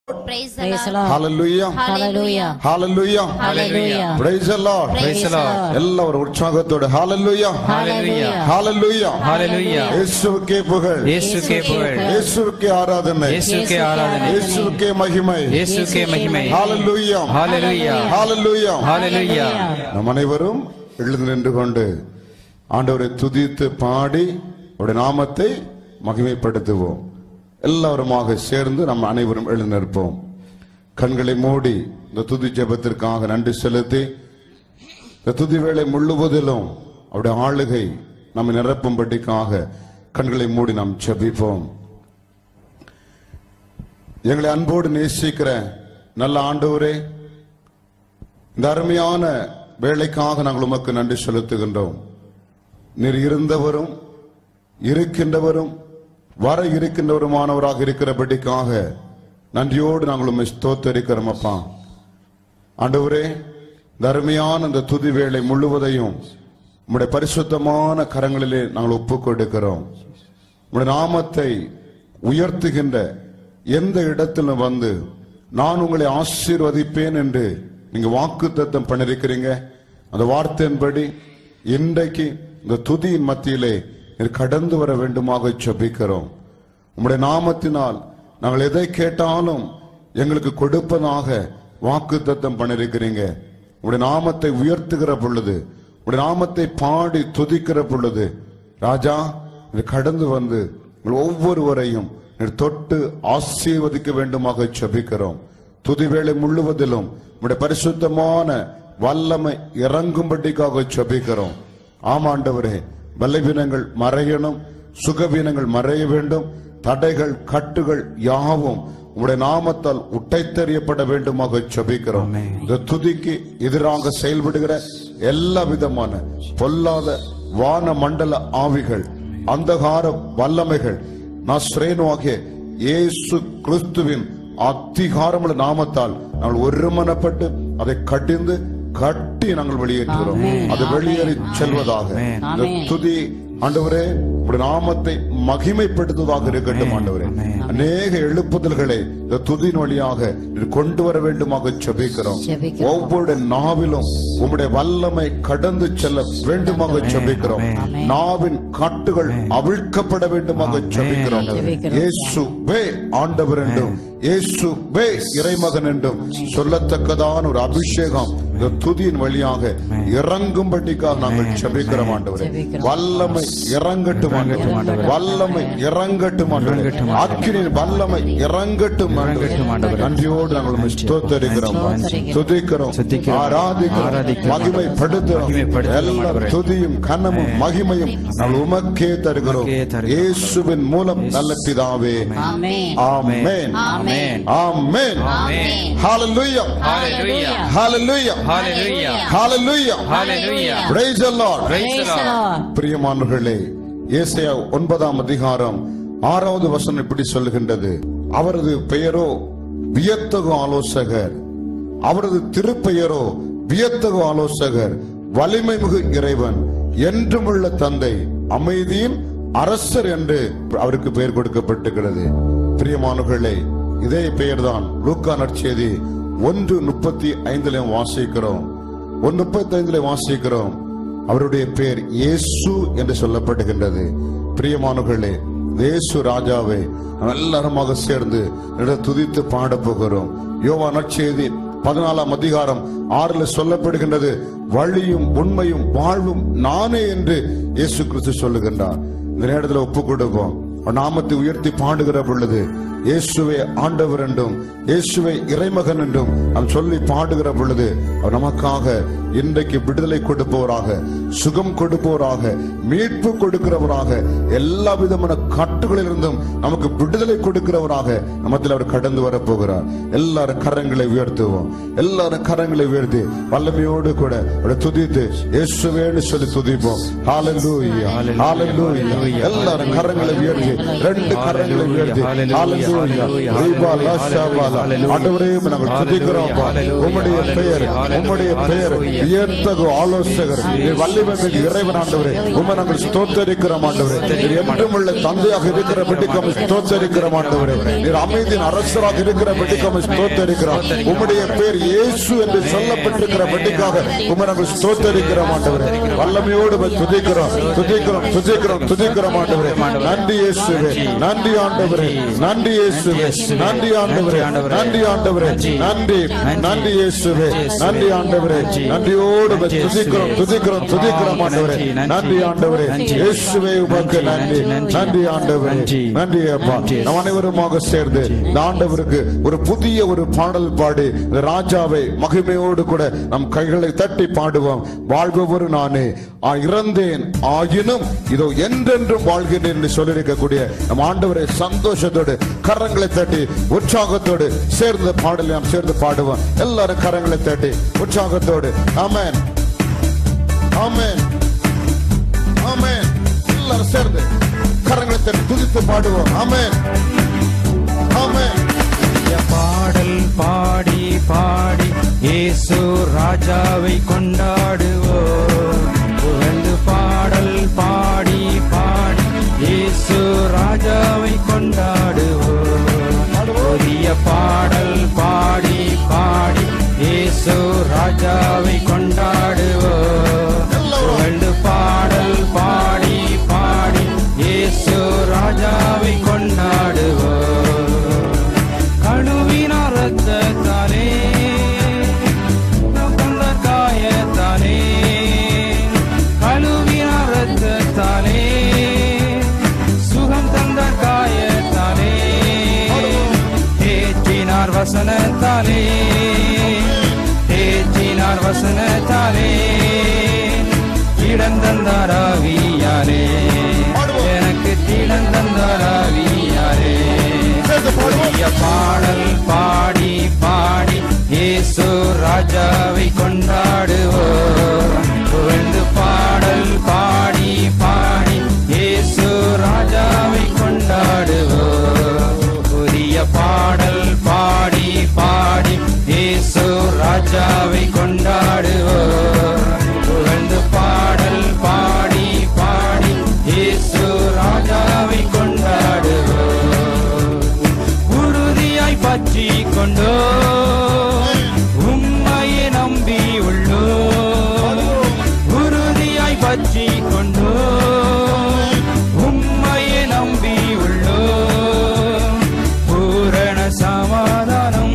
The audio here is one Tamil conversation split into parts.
Praise the Praise the Lord. Lord. Hallelujah. Hallelujah. Hallelujah. Hallelujah. Praise the Lord. Praise the Lord. எல்லா ஒரு உற்சாகத்தோட Hallelujah. Hallelujah. Hallelujah. Hallelujah. இயேசுவுக்கே புகழ் இயேசுக்கே புகழ் இயேசுவுக்கே ஆராதனை இயேசுக்கே ஆராதனை இயேசுவுக்கே மகிமை இயேசுக்கே மகிமை Hallelujah. Hallelujah. Hallelujah. Hallelujah. நம் அனைவரும் எழுந்து நின்று கொண்டு ஆண்டவரை துதித்து பாடி அவருடைய நாமத்தை மகிமைப்படுத்துவோம் எல்லாருமாக சேர்ந்து நம்ம அனைவரும் எழுந்து நிற்போம் கண்களை மூடி இந்த துதி ஜெபத்திற்காக நன்றி செலுத்தி இந்த துதி வேளை முழுவதிலும் அவருடைய ஆளுகை நம்மை நிரப்பும்படிக்காக கண்களை மூடி நாம் ஜெபிப்போம் எங்களை அன்போடு நேசிக்கிற நல்ல ஆண்டவரே இந்த அருமையான வேலைக்காக நாங்கள் உமக்கு நன்றி செலுத்துகின்றோம் நீர் இருந்தவரும் இருக்கின்றவரும் வர இருக்கின்றவருமானவராக இருக்கிறபடிக்காக நன்றியோடு நாங்கள் உண்மை ஸ்தோத்தரிக்கிறோம் அப்பா ஆண்டவரே இந்த அருமையான இந்த துதி வேளை முழுவதையும் உம்முடைய பரிசுத்தமான கரங்களிலே நாங்கள் ஒப்புக் கொடுக்கிறோம் உம்முடைய நாமத்தை உயர்த்துகின்ற எந்த இடத்திலும் வந்து நான் உங்களை ஆசீர்வதிப்பேன் என்று நீங்க வாக்கு தத்தம் பண்ணிருக்கிறீங்க அந்த வார்த்தையின்படி இன்றைக்கு இந்த துதியின் மத்தியிலே நீர் கடந்து வர வேண்டுமாக ஜெபிக்கிறோம் உம்முடைய நாமத்தினால் நாங்கள் எதை கேட்டாலும் எங்களுக்கு கொடுப்பதாக வாக்கு தத்தம் பண்ணிருக்கிறீங்க உம்முடைய நாமத்தை உயர்த்துகிற பொழுது உம்முடைய நாமத்தை பாடி துதிக்கிற பொழுது ராஜா இது கடந்து வந்து உங்கள் ஒவ்வொருவரையும் நீர் தொட்டு ஆசீர்வதிக்க வேண்டுமாக ஜெபிக்கிறோம் துதிவேளை முழுவதிலும் உம்முடைய பரிசுத்தமான வல்லமை இறங்கும்படிக்காக ஜெபிக்கிறோம் ஆமாண்டவரே பலவீனங்கள் மறையணும் சுகவீனங்கள் மறைய வேண்டும் தடைகள் கட்டுகள் யாவும் உம்முடைய நாமத்தால் உட்டைத்தெறியப்பட வேண்டுமாக ஜெபிக்கிறோம் இந்த துதிக்கு எதிராக செயல்படுகிற எல்லா விதமான பொல்லாத வான மண்டல ஆவிகள் அந்தகார வல்லமைகள் நஸ்ரேனுவாகிய இயேசு கிறிஸ்துவின் அதிகாரமுள்ள நாமத்தால் நாங்கள் ஒருமனப்பட்டு அதை கடிந்து கட்டி நாங்கள் வெளியேற்றுகிறோம் அது வெளியேறி செல்வதாக இந்த துதி ஆண்டவரே உடைய நாமத்தை மகிமைப்படுத்துவதாக இருக்கட்டும் ஆண்டவரே அநேக எழுப்புதல்களை இந்த துதியின் வழியாக நீர் கொண்டு வர வேண்டுமாக ஜெபிக்கிறோம் ஜெபிக்கிறோம். ஒவ்வொரு நாவிலும் உம்முடைய வல்லமை கடந்து செல்ல வேண்டுமாக ஜெபிக்கிறோம் நாவின் காட்டுகள் அவிழ்க்கப்பட வேண்டுமாக ஜெபிக்கிறோம் ஜெபிக்கிறோம். இயேசுவே ஆண்டவர் என்றும் இயேசுவே இறைமகன் என்றும் சொல்லத்தக்கதான ஒரு அபிஷேகம் இந்த துதியின் வழியாக இறங்கும்படிக்காக நாங்கள் ஜெபிக்கிறோம் ஆண்டவரே ஜெபிக்கிறோம். வல்லமை இறங்கட்டும் ஆண்டவரே வல்லமை இறங்கட்டும் ஆண்டவரே அக்கினியின் வல்லமை இறங்கட்டும் இறங்கட்டும் ஆண்டவரே ஆண்டவரே. நன்றியோடு நாங்கள் உம்மை ஸ்தோத்தரிக்கிறோம் ஸ்தோத்தரிக்கிறோம். துதிக்கிறோம் துதிக்கிறோம். ஆராதிக்கிறோம் ஆராதிக்கிறோம். மகிமைப்படுத்துகிறோம் மகிமைப்படுத்துகிறோம் எல்லா ஆண்டவரே. துதியும் கனமும் மகிமையும் நாங்கள் உமக்கே தருகிறோம் உமக்கே தருகிறோம். இயேசுவின் மூலம் நல்ல பிதாவே Amen. Amen Amen. Amen Amen. Hallelujah Hallelujah. Hallelujah Hallelujah. Hallelujah Hallelujah. praise the lord Praise the Praise the Lord. Lord. பிரியமானவர்களே ஏசாயா ஒன்பதாம் அதிகாரம் ஆறாவது வசனம் இப்படி சொல்லுகின்றது அவரது பெயரோ வியத்தகு ஆலோசகர் அவரது திருப்பெயரோ வியத்தகு ஆலோசகர் வலிமை மிகு இறைவன் என்றுமுள்ள தந்தை அமைதியின் அரசர் என்று அவருக்கு பெயர் கொடுக்கப்பட்டிருக்கிறது பிரியமானவர்களே இதே பெயர்தான் லூக்கா நற்செய்தி ஒன்று முப்பத்தி ஐந்திலும் வாசிக்கிறோம் ஒன்று முப்பத்தி ஐந்திலே வாசிக்கிறோம் அவருடைய பெயர் இயேசு என்று சொல்லப்படுகின்றது பிரியமானவர்களே இயேசு ராஜாவை நாம் எல்லாருமாக சேர்ந்து இட துதித்து பாட போகிறோம் யோவா நற்செய்தி பதினாலாம் அதிகாரம் ஆறுல சொல்லப்படுகின்றது வழியும் உண்மையும் வாழ்வும் நானே என்று இயேசு கிறிஸ்து சொல்லுகின்றார் இந்த நேரத்தில் ஒப்பு கொடுப்போம் அவர் நாமத்தை உயர்த்தி பாடுகிற பொழுது இயேசுவை ஆண்டவர் என்றும் இயேசுவை இறைமகன் என்றும் நாம் சொல்லி பாடுகிற பொழுது அவர் நமக்காக இன்றைக்கு விடுதலை கொடுப்பவராக சுகம் கொடுப்பவராக மீட்பு கொடுக்கிறவராக எல்லா விதமான கட்டுகளிலிருந்தும் நமக்கு விடுதலை கொடுக்கிறவராக நமத்தில் அவர் கடந்து வர போகிறார் எல்லாரும் கரங்களை உயர்த்துவோம் எல்லாரும் கரங்களை உயர்த்தி வல்லமையோடு கூட அவரை துதித்து இயேசுவேன்னு சொல்லி துதிப்போம் ஹalleluya ஹalleluya எல்லாரும் கரங்களை உயர்த்தி நோக்கி ரெண்டு கரங்களை உயர்த்தி ஹalleluya ரீபா லாஷாபாலா ஆண்டவரே உம்மை நாங்கள் துதிக்கிறோம் அப்பா. உம்முடைய பெயர் உம்முடைய பெயர் உயர்த்தகு ஆலோசகர் நீர் வல்லமை மிகு இறைவன் ஆண்டவரே உம்மை நாங்கள் ஸ்தோத்தரிக்கிறோம் ஆண்டவரே நீர் என்றும் உள்ள தந்தையாக இருக்கிற பிடிக்கம் ஸ்தோத்தரிக்கிறோம் ஆண்டவரே நீர் அமைதியின் அரசராக இருக்கிற பிடிக்கம் ஸ்தோத்தரிக்கிறோம் உம்முடைய பேர் இயேசு என்று சொல்லப்பட்டிருக்கிற பிடிக்காக உம்மை நாங்கள் ஸ்தோத்தரிக்கிறோம் ஆண்டவரே வல்லமையோடு உம்மை துதிக்கிறோம் துதிக்கிறோம் துதிக்கிறோம் துதிக்கிறோம் ஆண்டவரே நன்றி இயேசுவே நன்றி ஆண்டவரே நன்றி இயேசுவே நன்றி ஆண்டவரே நன்றி ஆண்டவரே நன்றி நன்றி இயேசுவே நன்றி ஆண்டவரே நன்றியோடு உம்மை துதிக்கிறோம் துதிக்கிறோம் துதிக்கிறோம் ஆண்டவரே நன்றி ஆண்டவரே இயேசுவே உமக்கு நன்றி நன்றி ஆண்டவரே நன்றி அப்பா நம் அனைவருமாக சேர்ந்து இந்த ஆண்டவருக்கு ஒரு புதிய ஒரு பாடல் பாடி இந்த ராஜாவை மகிமையோடு கூட நம் கைகளை தட்டி பாடுவோம் வாழ்பவர் நானே ஆ, இறந்தேன் ஆயினும் இதோ என்றென்றும் வாழ்கிறேன் என்று சொல்லியிருக்கக்கூடிய நம் ஆண்டவரை சந்தோஷத்தோடு கரங்களை தட்டி உற்சாகத்தோடு சேர்ந்த பாடலை நாம் சேர்ந்து பாடுவோம் எல்லாரும் கரங்களை தட்டி உற்சாகத்தோடு ஆமென் ஆமென் ஆமென் எல்லாரும் சேர்ந்து கரங்களை தட்டி துதித்து பாடுவோம் ஆமென் ஆமென் பாடல் பாடி பாடி இயேசு ராஜாவை கொண்டாடுவோம் புகழ்ந்து பாடல் பாடி பாடி இயேசு ராஜாவை கொண்டாடுவோம் புதிய பாடல் பாடி பாடி இயேசு ராஜாவை கொண்டாடுவோம் புகழ்ந்து பாடல் பாடி பாடி இயேசு ராஜாவை கொண்டாடுவோம் கழுவினார் ரத்தத்தாலே தந்த காயத்தாலே கழுவினார் ரத்தத்தாலே சுகம் தந்த காயத்தாலே தேற்றினார் வசனத்தாலே தேற்றினார் வசனத்தாலே இடந்தந்தார் ஆவியாரே எனக்கு திடந்தந்தார் ஆவியாரே சேர்ந்து பாடுவோம் புதிய பாடல் பாடி பாடி இயேசு ராஜாவை கொண்டாடுவோம் புகழ்ந்து பாடல் பாடி பாடி இயேசு ராஜாவை கொண்டாடுவோம் புதிய பாடல் பாடி பாடி இயேசு ராஜாவை கொண்டாடுவோம் புகழ்ந்து பாடல் பாடி பாடி இயேசு ராஜாவை கொண்டாடுவோம் உறுதியாய் பற்றி கொண்டோ உம்மையை நம்பி உள்ளோ உறுதியாய் பற்றி கொண்டோ உம்மையை நம்பி உள்ளோ பூரண சமாதானம்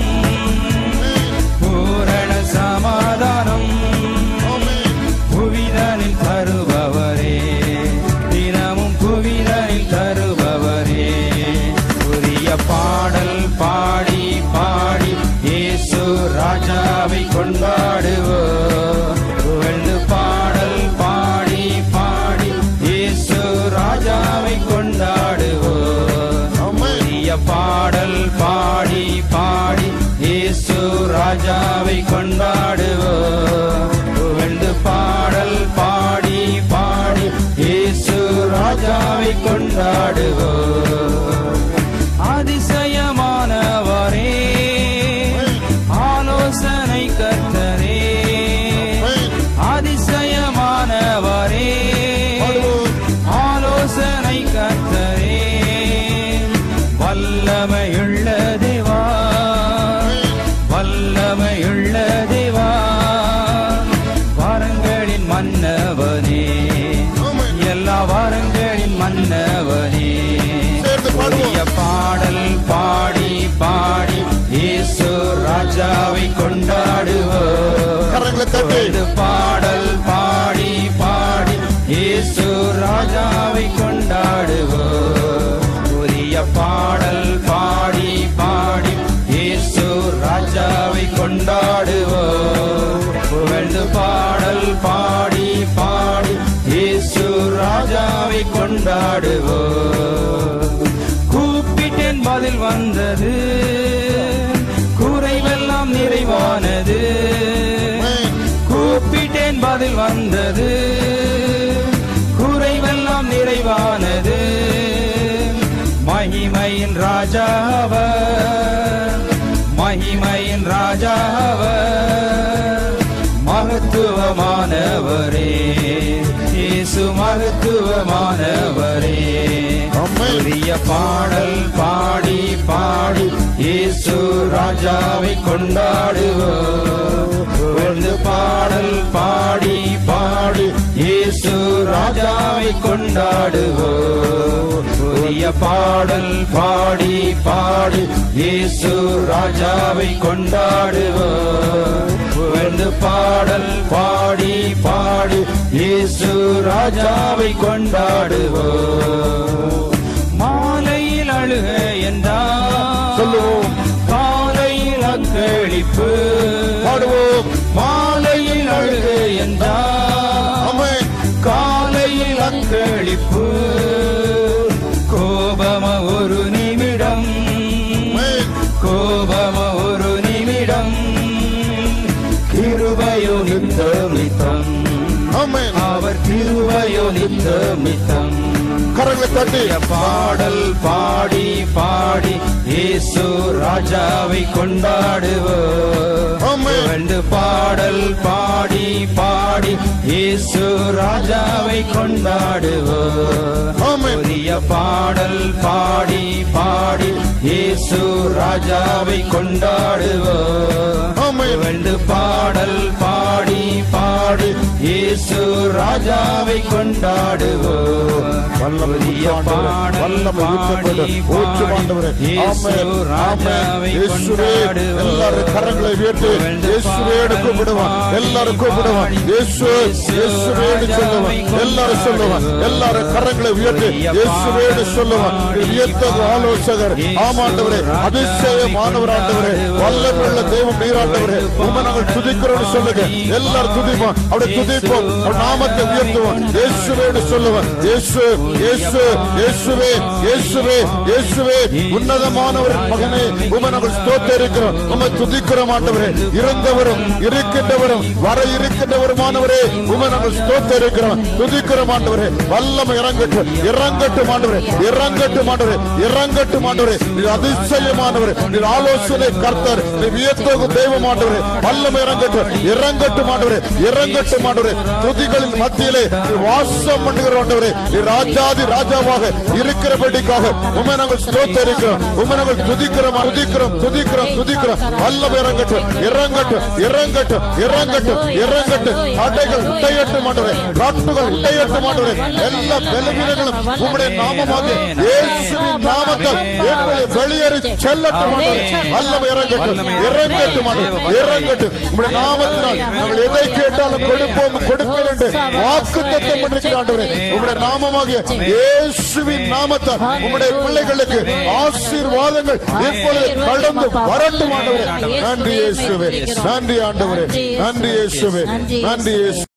பூரண சமாதானம் புவிதனில் தருபவரே தினமும் புவிதனில் தருபவரே புதிய பாடல் பாடி பாடி இயேசு ராஜாவை கொண்டாடுவோம் புகழ்ந்து பாடல் பாடி பாடி இயேசு ராஜாவை கொண்டாடுவோம் புதிய பாடல் பாடி பாடி இயேசு ராஜாவை கொண்டாடுவோம் புகழ்ந்து பாடல் பாடி பாடி இயேசு ராஜாவை கொண்டாடுவோம் அதிசயமானவரே ஆலோசனை கர்த்தரே அதிசயமானவரே ஆலோசனை கர்த்தரே வல்லமையுள்ள தேவா வல்லமையுள்ள தேவா வாரங்களின் மன்னவனே எல்லா வாரங்களின் மன்னவனே சேர்ந்து பாடுவோம். புதிய பாடல் பாடி பாடி இயேசு ராஜாவை கொண்டாடுவோம் கரங்களை தட்டி புகழ்ந்து பாடல் பாடி பாடி இயேசு ராஜாவை கொண்டாடுவோம் புதிய பாடல் பாடி பாடி இயேசு ராஜாவை கொண்டாடுவோம் புகழ்ந்து பாடல் பாடி பாடி இயேசு ராஜாவை கொண்டாடுவோம் கூப்பிட்டேன் பதில் வந்தது குறைவெல்லாம் நிறைவானது கூப்பிட்டேன் பதில் வந்தது குறைவெல்லாம் நிறைவானது மகிமையின் ராஜாவர் மகிமையின் ராஜாவர் மகத்துவமானவரே இயேசு மகத்துவமானவரே ஆமென். புதிய பாடல் பாடி பாடி இயேசு ராஜாவை கொண்டாடுவோம் புகழ்ந்து பாடல் பாடி பாடி இயேசு ராஜாவை கொண்டாடுவோம் புதிய பாடல் பாடி பாடி இயேசு ராஜாவை கொண்டாடுவோம் புகழ்ந்து பாடல் பாடி பாடி இயேசு ராஜாவை கொண்டாடுவோம் மாலையில் அழுக என்றார் சொல்லுவோம். காலையில் அக்களிப்பு பாடுவோம் மாலையில் அழுக என்றார் ஆமென் காலையில் அக்களிப்பு கோபம ஒரு நிமிடம் ஆமென். கோபம ஒரு நிமிடம் கிருபையோ நித்தமித்தம் ஆமென் அவர் கிருபையோ நித்தமித்தம் கரங்களை தட்டி பாடல் பாடி பாடி இயேசு ராஜாவை கொண்டாடுவோம் ஆமென். ரெண்டு பாடல் பாடி பாடி இயேசு ராஜாவை கொண்டாடுவோம் ஆமென். புதிய பாடல் பாடி பாடி இயேசு ராஜாவை கொண்டாடுவோம் ஆமென். ரெண்டு பாடல் பாடி பாடி இயேசு ராஜாவை கொண்டாடுவோம் வல்லமை புதிய ஊற்று ஆண்டவரே. பாடல் வல்லமை ஊற்றப்படு. பாடி ஊற்று ஆண்டவரே. பாடி இயேசு ஆமென். ராஜாவை ஆமென். இயேசுவே, கொண்டாடுவோம். எல்லாரும் கரங்களை உயர்த்தி புகழ்ந்து இயேசுவே பாடல் கூப்பிடுவான் பாடி எல்லாரும் கூப்பிடுவான் பாடி இயேசு இயேசு இயேசுவே சொல்லுவான் ராஜாவை எல்லாரும் சொல்லுவான் கொண்டாடுவோம். எல்லாரும் கரங்களை உயர்த்தி புதிய இயேசுவே பாடல் சொல்லுவான் பாடி வியத்தகு ஆலோசகர் இயேசு ஆமாண்டவரே ராஜாவை அதிசயமானவர் ஆண்டவரே கொண்டாடுவோம். வல்லமையுள்ள தெய்வம் நீராண்டவரே உண்மை நாங்கள் துதிக்கிறோம்னு சொல்லுங்க எல்லாரும் துதிப்போம் அவருடைய துதிப்போம் அவர் நாமத்தை உயர்த்துவோம் இயேசுவேன்னு சொல்லுவோம் இயேசு இயேசு இயேசுவே இயேசுவே இயேசுவே உன்னதமானவரின் மகனே உமை நாங்கள் ஸ்தோத்தரிக்கிறோம் உமை துதிக்கிறோம் ஆண்டவரே இருந்தவரும் இருக்கின்றவரும் வர இருக்கின்றவருமானவரே உமை நாங்கள் ஸ்தோத்தரிக்கிறோம் துதிக்கிறோம் ஆண்டவரே வல்லமை இறங்கட்டும் இறங்கட்டும் ஆண்டவரே இறங்கட்டும் ஆண்டவரே இறங்கட்டும் ஆண்டவரே நீர் அதிசயமானவர் நீர் ஆலோசனை கர்த்தர் நீர் வியத்தோகு தெய்வம் ஆண்டவரே வல்லமை இறங்கட்டும் இறங்கட்டும் ஆண்டவரே இறங்கட்டும் ஆண்டவரே துதிகளின் மத்தியிலே நீர் வாசம் பண்ணுகிற ஆண்டவரே நீர் ராஜாதி ராஜாவாக இருக்கிறபடிக்காக உமை நாங்கள் ஸ்தோத்தரிக்கிறோம் உமை நாங்கள் துதிக்கிறோம் துதிக்கிறோம் துதிக்கிறோம் துதிக்கிறோம் வல்லமை இறங்கட்டும் இறங்கட்டும் இறங்கட்டும் இறங்கட்டும் இறங்கட்டும் தடைகள் உடையட்டும் ஆண்டவரே காட்டுகள் உடையட்டும் ஆண்டவரே எல்லா பலவீனங்களும் உம்முடைய நாமமாக இயேசுவின் நாமத்தால் எங்களை வெளியேறி செல்லட்டும் ஆண்டவரே வல்லமை இறங்கட்டும் இறங்கட்டும் ஆண்டவரே இறங்கட்டும் உம்முடைய நாமத்தினால் நாங்கள் எதை கேட்டாலும் கொடுப்போம் கொடுப்போம் என்று வாக்கு தத்தம் பண்ணிருக்கிற ஆண்டவரே உம்முடைய நாமமாக இயேசுவின் நாமத்தால் உம்முடைய பிள்ளைகளுக்கு ஆசீர்வாதங்கள் இப்பொழுது கடந்து வரட்டும் ஆண்டவரே நன்றி இயேசுவே நன்றி ஆண்டவரே நன்றி இயேசுவே நன்றி இயேசு